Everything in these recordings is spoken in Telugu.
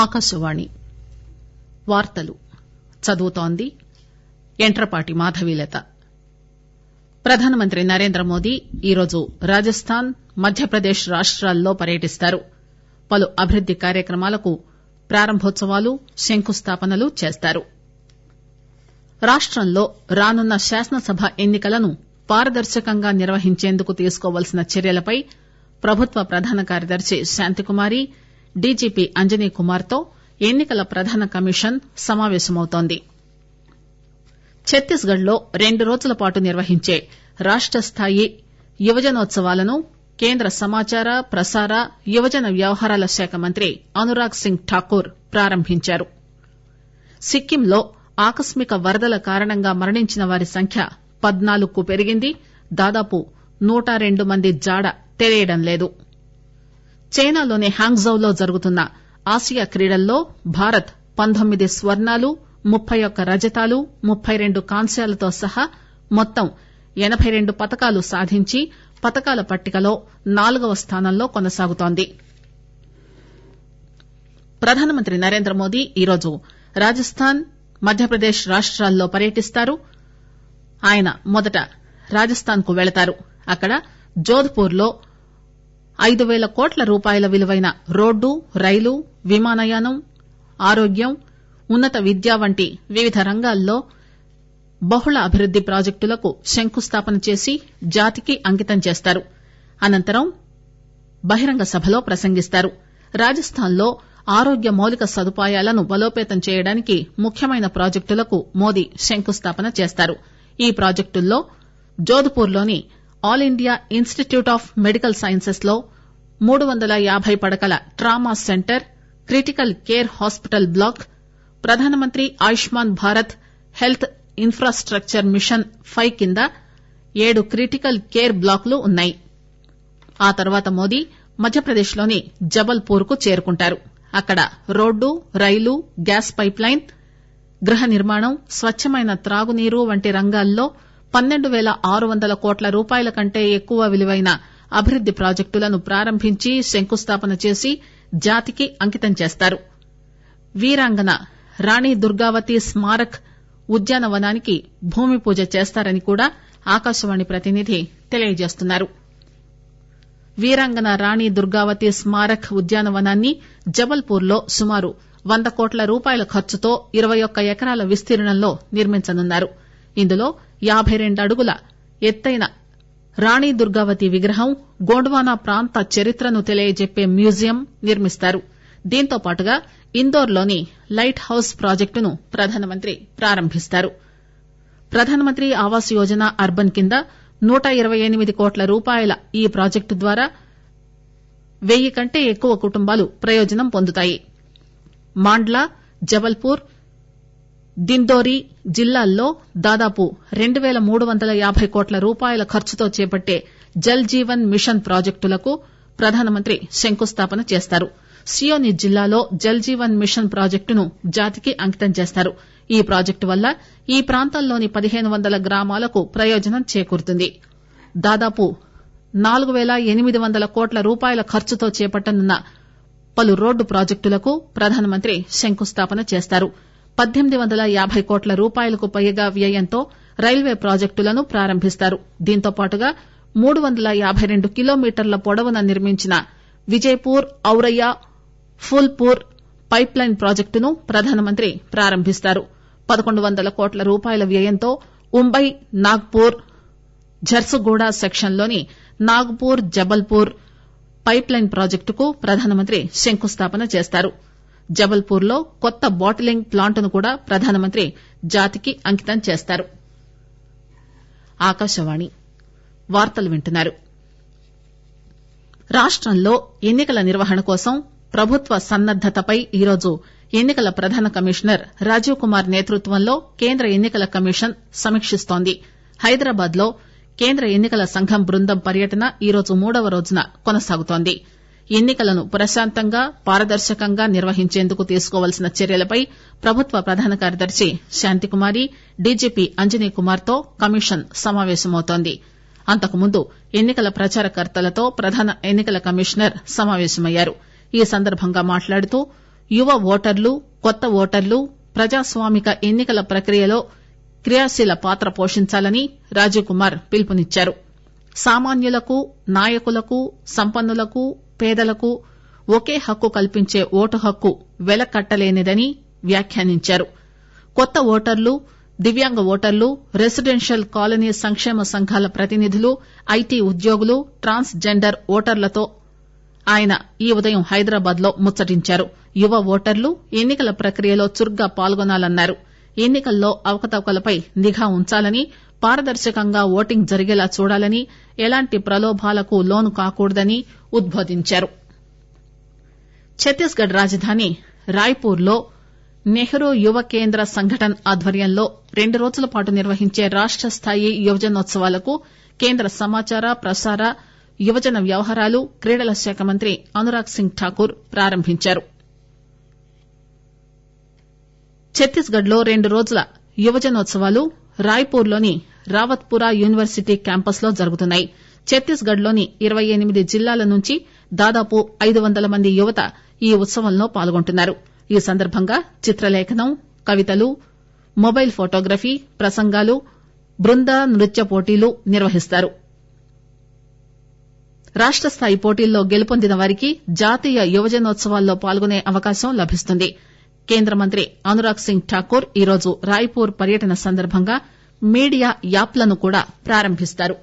ఆకాశవాణి వార్తలు చదువుతోంది యంట్రపాటి మాధవీలత ప్రధానమంత్రి నరేంద్రమోదీ ఈరోజు రాజస్థాన్ మధ్యప్రదేశ్ రాష్టాల్లో పర్యటిస్తారు పలు అభివృద్ది కార్యక్రమాలకు ప్రారంభోత్సవాలు శంకుస్థాపనలు చేస్తారు రాష్టంలో రానున్న శాసనసభ ఎన్ని కలను పారదర్శకంగా నిర్వహించేందుకు తీసుకోవాల్సిన చర్యలపై ప్రభుత్వ ప్రధాన కార్యదర్శి శాంతికుమారి డీజీపీ అంజనీ కుమార్ తో ఎన్ని కల ప్రధాన కమిషన్ సమావేశమవుతోంది ఛత్తీస్ గఢ్ లో రెండు రోజుల పాటు నిర్వహించే రాష్ట స్థాయి యువజనోత్సవాలను కేంద్ర సమాచార ప్రసార యువజన వ్యవహారాల శాఖ మంత్రి అనురాగ్ సింగ్ ఠాకూర్ ప్రారంభించారు సిక్కింలో ఆకస్మిక వరదల కారణంగా మరణించిన వారి సంఖ్య పద్నాలుగుకు పెరిగింది దాదాపు నూట రెండు మంది జాడ తెలియడం లేదు చైనాలోని హాంగ్జౌలో జరుగుతున్న ఆసియా క్రీడల్లో భారత్ పంతొమ్మిది స్వర్ణాలు ముప్పై ఒక్క రజతాలు ముప్పై రెండు కాంస్యాలతో సహా మొత్తం ఎనబై రెండు పతకాలు సాధించి పతకాల పట్టికలో నాలుగవ స్థానంలో కొనసాగుతోంది ప్రధానమంత్రి నరేంద్రమోదీ ఈరోజు రాజస్థాన్ మధ్యప్రదేశ్ రాష్టాల్లో పర్యటిస్తారు ఆయన మొదట రాజస్థాన్ కు వెళతారు అక్కడ జోధ్పూర్ లో ఐదు పేల కోట్ల రూపాయల విలువైన రోడ్డు రైలు విమానయానం ఆరోగ్యం ఉన్నత విద్య వంటి వివిధ రంగాల్లో బహుళ అభివృద్ది ప్రాజెక్టులకు శంకుస్థాపన చేసి జాతికి అంకితం చేస్తారు అనంతరం బహిరంగ సభలో ప్రసంగిస్తారు రాజస్థాన్ లో ఆరోగ్య మౌలిక సదుపాయాలను బలోపేతం చేయడానికి ముఖ్యమైన ప్రాజెక్టులకు మోదీ శంకుస్థాపన చేస్తారు ఈ ప్రాజెక్టుల్లో జోధ్పూర్ లోని All India Institute of Medical Sciences లో మూడు వందల యాబై పడకల trauma centre critical care hospital block ప్రధానమంత్రి Ayushman Bharat Health Infrastructure Mission five కింద ఏడు క్రిటికల్ కేర్ బ్లాకులు ఉన్నాయి ఆ తర్వాత మోదీ మధ్యప్రదేశ్ లోని జబల్ పూర్ కు చేరుకుంటారు అక్కడ road rail gas pipeline గృహ నిర్మాణం స్వచ్చమైన త్రాగునీరు వంటి రంగాల్లో పన్నెండు పేల ఆరు వందల కోట్ల రూపాయల కంటే ఎక్కువ విలువైన అభివృద్ది ప్రాజెక్టులను ప్రారంభించి శంకుస్థాపన చేసి జాతికి అంకితం చేస్తారు వీరాంగన రాణి దుర్గావతి స్మారక్ ఉద్యానవనానికి భూమి పూజ చేస్తారని కూడా ఆకాశవాణి ప్రతినిధి తెలియజేస్తున్నారు వీరాంగన రాణి దుర్గావతి స్మారక్ ఉద్యానవనాన్ని జబల్పూర్ లో సుమారు వంద కోట్ల రూపాయల ఖర్చుతో ఇరవై ఒక్క ఎకరాల విస్తీర్ణంలో నిర్మించనున్నారు ఇందులో యాబై రెండు అడుగుల ఎత్తైన రాణి దుర్గావతి విగ్రహం గోండ్వానా ప్రాంత చరిత్రను తెలియజెప్పే మ్యూజియం నిర్మిస్తారు దీంతో పాటుగా ఇందోర్ లోని లైట్ హౌస్ ప్రాజెక్టును ప్రధానమంత్రి ప్రారంభిస్తారు ప్రధానమంత్రి ఆవాస్ యోజన అర్బన్ కింద నూట ఇరవై ఎనిమిది కోట్ల రూపాయల ఈ ప్రాజెక్టు ద్వారా వెయ్యి కంటే ఎక్కువ కుటుంబాలు ప్రయోజనం పొందుతాయి మాండ్లా జబల్పూర్ దిందోరి జిల్లాల్లో దాదాపు రెండు పేల మూడు వందల యాబై కోట్ల రూపాయల ఖర్చుతో చేపట్టే జల్ జీవన్ మిషన్ ప్రాజెక్టులకు ప్రధానమంత్రి శంకుస్థాపన చేస్తారు సియోని జిల్లాలో జల్ జీవన్ మిషన్ ప్రాజెక్టును జాతికి అంకితం చేస్తారు ఈ ప్రాజెక్టు వల్ల ఈ ప్రాంతంలోని పదిహేను వందల గ్రామాలకు ప్రయోజనం చేకూరుతుంది దాదాపు నాలుగు పేల ఎనిమిది వందల కోట్ల రూపాయల ఖర్చుతో చేపట్టనున్న పలు రోడ్డు ప్రాజెక్టులకు ప్రధానమంత్రి శంకుస్థాపన చేస్తారు పద్దెనిమిది వందల యాబై కోట్ల రూపాయలకు పైగా వ్యయంతో రైల్వే ప్రాజెక్టులను ప్రారంభిస్తారు దీంతో పాటుగా మూడు వందల యాబై రెండు కిలోమీటర్ల పొడవున నిర్మించిన విజయపూర్ ఔరయ్య ఫూల్పూర్ పైప్ లైన్ ప్రాజెక్టును ప్రధానమంత్రి ప్రారంభిస్తారు పదకొండు వందల కోట్ల రూపాయల వ్యయంతో ముంబై నాగ్పూర్ ఝర్సుగూడ సెక్షన్లోని నాగ్పూర్ జబల్పూర్ పైప్ లైన్ ప్రాజెక్టుకు ప్రధానమంత్రి శంకుస్థాపన చేస్తారు జబల్పూర్ లో కొత్త బాటిలింగ్ ప్లాంట్ ను కూడా ప్రధానమంత్రి జాతికి అంకితం చేస్తారు ఆకాశవాణి వార్తలు వింటున్నారు రాష్టంలో ఎన్ని కల నిర్వహణ కోసం ప్రభుత్వ సన్నద్దతపై ఈరోజు ఎన్ని కల ప్రధాన కమిషనర్ రాజీవ్ కుమార్ నేతృత్వంలో కేంద్ర ఎన్ని కల కమిషన్ సమీక్షిస్తోంది హైదరాబాద్ లో కేంద్ర ఎన్ని కల సంఘం బృందం పర్యటన ఈరోజు మూడవ రోజున కొనసాగుతోంది ఎన్ని కలను ప్రశాంతంగా పారదర్శకంగా నిర్వహించేందుకు తీసుకోవాల్సిన చర్యలపై ప్రభుత్వ ప్రధాన కార్యదర్శి శాంతికుమారి డీజీపీ అంజనీ కుమార్ తో కమిషన్ సమావేశమవుతోంది అంతకుముందు ఎన్ని కల ప్రచారకర్తలతో ప్రధాన ఎన్ని కల కమిషనర్ సమావేశమయ్యారు ఈ సందర్భంగా మాట్లాడుతూ యువ ఓటర్లు కొత్త ఓటర్లు ప్రజాస్వామిక ఎన్నికల ప్రక్రియలో క్రియాశీల పాత్ర పోషించాలని రాజీవ్ కుమార్ పిలుపునిచ్చారు సామాన్యులకు నాయకులకు సంపన్నులకు పేదలకు ఒకే హక్కు కల్పించే ఓటు హక్కు వెలకట్టలేనిదని వ్యాఖ్యానించారు కొత్త ఓటర్లు దివ్యాంగ ఓటర్లు రెసిడెన్షియల్ కాలనీ సంక్షేమ సంఘాల ప్రతినిధులు ఐటీ ఉద్యోగులు ట్రాన్స్ జెండర్ ఓటర్లతో ఆయన ఈ ఉదయం హైదరాబాద్ లో ముచ్చటించారు యువ ఓటర్లు ఎన్నికల ప్రక్రియలో చురుగ్గా పాల్గొనాలన్నారు ఎన్నికల్లో అవకతవకలపై నిఘా ఉంచాలని పారదర్శకంగా ఓటింగ్ జరిగేలా చూడాలని ఎలాంటి ప్రలోభాలకు లోను కాకూడదని ఉద్బోదించారు ఛత్తీస్ గఢ్ రాజధాని రాయ్పూర్ లో నెహ్రూ యువ కేంద్ర సంఘటన్ ఆధ్వర్యంలో రెండు రోజుల పాటు నిర్వహించే రాష్ట స్థాయి యువజనోత్సవాలకు కేంద్ర సమాచార ప్రసార యువజన వ్యవహారాలు క్రీడల శాఖ మంత్రి అనురాగ్ సింగ్ ఠాకూర్ ప్రారంభించారు ఛత్తీస్ గఢ్ లో రెండు రోజుల యువజనోత్సవాలు రాయ్పూర్ లోని రావత్పురా యూనివర్సిటీ క్యాంపస్ లో జరుగుతున్నాయి ఛత్తీస్ గఢ్ లోని ఇరవై ఎనిమిది జిల్లాల నుంచి దాదాపు ఐదు వందల మంది యువత ఈ ఉత్సవంలో పాల్గొంటున్నారు ఈ సందర్భంగా చిత్రలేఖనం కవితలు మొబైల్ ఫోటోగ్రఫీ ప్రసంగాలు బృంద నృత్య పోటీలు నిర్వహిస్తారు రాష్ట స్థాయి పోటీల్లో గెలుపొందిన వారికి జాతీయ యువజనోత్సవాల్లో పాల్గొనే అవకాశం లభిస్తుంది కేంద్ర మంత్రి అనురాగ్ సింగ్ ఠాకూర్ ఈరోజు రాయ్పూర్ పర్యటన సందర్భంగా మీడియా యాప్లను కూడా ప్రారంభిస్తారు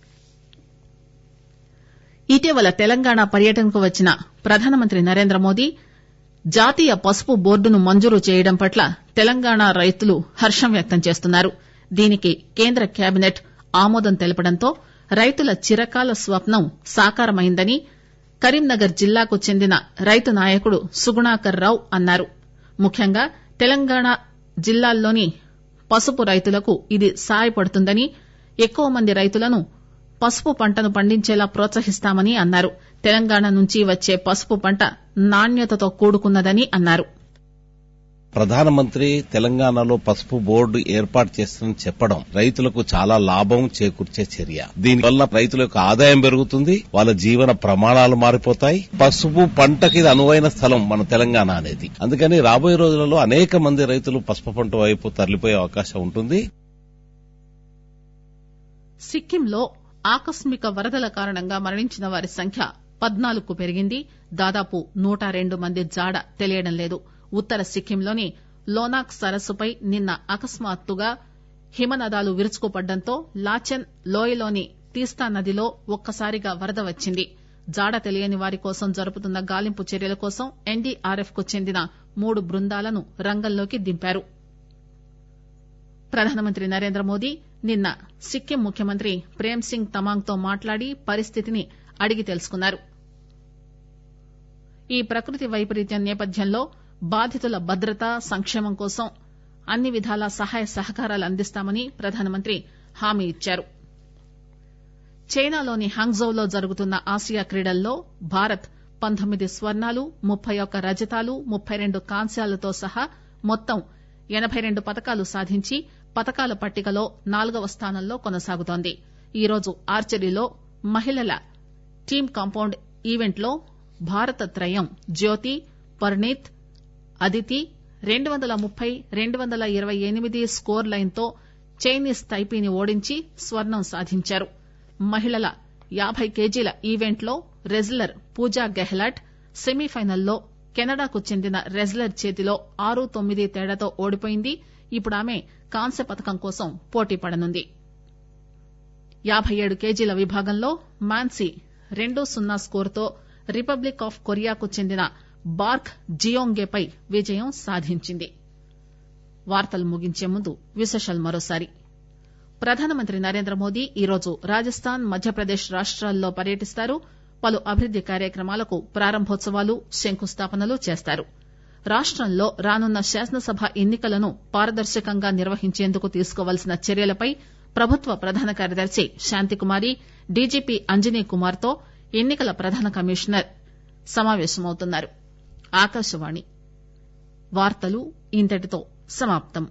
ఇటీవల తెలంగాణ పర్యటనకు వచ్చిన ప్రధానమంత్రి నరేంద్ర మోదీ జాతీయ పసుపు బోర్డును మంజూరు చేయడం పట్ల తెలంగాణ రైతులు హర్షం వ్యక్తం చేస్తున్నారు దీనికి కేంద్ర కేబినెట్ ఆమోదం తెలపడంతో రైతుల చిరకాల స్వప్నం సాకారమైందని కరీంనగర్ జిల్లాకు చెందిన రైతు నాయకుడు సుగుణాకర్ రావు అన్నారు ముఖ్యంగా తెలంగాణ జిల్లాల్లోని పసుపు రైతులకు ఇది సాయపడుతుందని ఎక్కువ మంది రైతులను పసుపు పంటను పండించేలా ప్రోత్సహిస్తామని అన్నారు తెలంగాణ నుంచి వచ్చే పసుపు పంట నాణ్యతతో కూడుకున్నదని అన్నారు ప్రధానమంత్రి తెలంగాణలో పసుపు బోర్డు ఏర్పాటు చేస్తుందని చెప్పడం రైతులకు చాలా లాభం చేకూర్చే చర్య దీనివల్ల రైతుల యొక్క ఆదాయం పెరుగుతుంది వాళ్ళ జీవన ప్రమాణాలు మారిపోతాయి పసుపు పంటకి ఇది అనువైన స్థలం మన తెలంగాణ అనేది అందుకని రాబోయే రోజులలో అనేక మంది రైతులు పసుపు పంట వైపు తరలిపోయే అవకాశం ఉంటుంది సిక్కింలో ఆకస్మిక వరదల కారణంగా మరణించిన వారి సంఖ్య పద్నాలుగుకు పెరిగింది దాదాపు నూట రెండు మంది జాడ తెలియడం లేదు ఉత్తర సిక్కింలోని లోనాక్ సరస్సుపై నిన్న అకస్మాత్తుగా హిమనదాలు విరుచుకుపడడంతో లాచెన్ లోయలోని తీస్తా నదిలో ఒక్కసారిగా వరద వచ్చింది జాడ తెలియని వారి కోసం జరుపుతున్న గాలింపు చర్యల కోసం ఎన్డీఆర్ఎఫ్ కు చెందిన మూడు బృందాలను రంగంలోకి దింపారు ప్రధానమంత్రి నరేంద్ర మోదీ నిన్న సిక్కిం ముఖ్యమంత్రి ప్రేమ్ సింగ్ తమాంగ్ తో మాట్లాడి పరిస్థితిని అడిగి తెలుసుకున్నారు ఈ ప్రకృతి వైపరీత్యం నేపథ్యంలో బాధితుల భద్రత సంక్షేమం కోసం అన్ని విధాలా సహాయ సహకారాలు అందిస్తామని ప్రధానమంత్రి హామీ ఇచ్చారు చైనాలోని హాంగ్జౌలో జరుగుతున్న ఆసియా క్రీడల్లో భారత్ పంతొమ్మిది స్వర్ణాలు ముప్పై ఒక్క రజతాలు ముప్పై రెండు కాంస్యాలతో సహా మొత్తం ఎనబై రెండు పతకాలు సాధించి పతకాల పట్టికలో నాలుగవ స్థానంలో కొనసాగుతోంది ఈరోజు ఆర్చరీలో మహిళల టీమ్ కాంపౌండ్ ఈవెంట్లో భారత త్రయం జ్యోతి పర్నీత్ అదితి రెండు వందల ముప్పై రెండు వందల ఇరవై ఎనిమిది స్కోర్ లైన్ తో చైనీస్ తైపీని ఓడించి స్వర్ణం సాధించారు మహిళల యాభై కేజీల ఈవెంట్లో రెజ్లర్ పూజా గెహ్లాట్ సెమీఫైనల్లో కెనడాకు చెందిన రెజ్లర్ చేతిలో ఆరు తొమ్మిది తేడాతో ఓడిపోయింది ఇప్పుడు ఆమె కాంస్య పథకం కోసం పోటీ పడనుంది యాభై ఏడు కేజీల విభాగంలో మాన్సీ రెండు సున్నా స్కోరుతో రిపబ్లిక్ ఆఫ్ కొరియాకు చెందిన బార్క్ జియోంగేపై విజయం సాధించింది వార్తలు ముగించే ముందు విశేషాలు మరోసారి ప్రధానమంత్రి నరేంద్ర మోదీ ఈరోజు రాజస్థాన్ మధ్యప్రదేశ్ రాష్ట్రాల్లో పర్యటిస్తారు పలు అభివృద్ది కార్యక్రమాలకు ప్రారంభోత్సవాలు శంకుస్థాపనలు చేస్తారు రాష్టంలో రానున్న శాసనసభ ఎన్నికలను పారదర్శకంగా నిర్వహించేందుకు తీసుకోవాల్సిన చర్యలపై ప్రభుత్వ ప్రధాన కార్యదర్శి శాంతికుమారి డీజీపీ అంజనీ కుమార్ తో ఎన్నికల ప్రధాన కమిషనర్ సమావేశమవుతున్నారు ఆకాశవాణి వార్తలు ఇంతటితో సమాప్తం